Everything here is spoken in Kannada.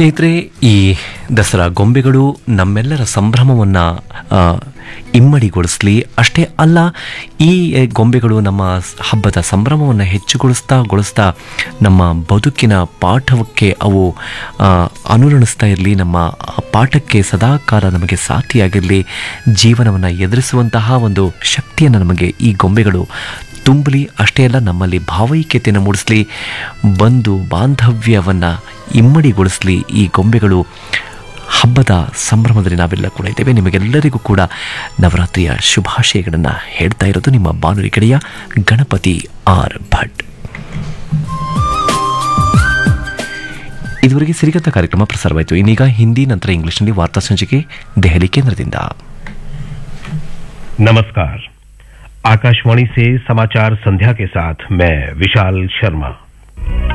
ಸ್ನೇಹಿತರೆ ಈ ದಸರಾ ಗೊಂಬೆಗಳು ನಮ್ಮೆಲ್ಲರ ಸಂಭ್ರಮವನ್ನು ಇಮ್ಮಡಿಗೊಳಿಸಲಿ ಅಷ್ಟೇ ಅಲ್ಲ ಈ ಗೊಂಬೆಗಳು ನಮ್ಮ ಸ್- ಹಬ್ಬದ ಸಂಭ್ರಮವನ್ನು ಹೆಚ್ಚುಗೊಳಿಸ್ತಾ ಗೊಳಿಸ್ತಾ ನಮ್ಮ ಬದುಕಿನ ಪಾಠಕ್ಕೆ ಅವು ಆ, ಅನುರಣಿಸ್ತಾ ಇರಲಿ ನಮ್ಮ ಪಾಠಕ್ಕೆ ಸದಾಕಾಲ ನಮಗೆ ಸಾಥಿಯಾಗಿರಲಿ ಜೀವನವನ್ನು ಎದುರಿಸುವಂತಹ ಒಂದು ಶಕ್ತಿಯನ್ನು ನಮಗೆ ಈ ಗೊಂಬೆಗಳು ತುಂಬಲಿ ಅಷ್ಟೇ ಅಲ್ಲ ನಮ್ಮಲ್ಲಿ ಭಾವೈಕ್ಯತೆಯನ್ನು ಮೂಡಿಸಲಿ ಬಂಧು ಬಾಂಧವ್ಯವನ್ನು ಇಮ್ಮಡಿಗೊಳಿಸಲಿ ಈ ಗೊಂಬೆಗಳು ಹಬ್ಬದ ಸಂಭ್ರಮದಲ್ಲಿ ನಾವೆಲ್ಲ ಕೂಡ ಇದ್ದೇವೆ ನಿಮಗೆಲ್ಲರಿಗೂ ಕೂಡ ನವರಾತ್ರಿಯ ಶುಭಾಶಯಗಳನ್ನು ಹೇಳ್ತಾ ಇರೋದು ನಿಮ್ಮ ಬಾನುಲಿ ಕಡೆಯ ಗಣಪತಿ ಆರ್ ಭಟ್ ಇದುವರೆಗೆ ಸಿರಿಗಂತ ಕಾರ್ಯಕ್ರಮ ಪ್ರಸಾರವಾಯಿತು ಇನ್ನೀಗ ಹಿಂದಿ ನಂತರ ಇಂಗ್ಲಿಷ್ನಲ್ಲಿ ವಾರ್ತಾ ಸಂಚಿಕೆ ದೆಹಲಿ ಕೇಂದ್ರದಿಂದ नमस्कार आकाशवाणी से समाचार संध्या के साथ मैं विशाल शर्मा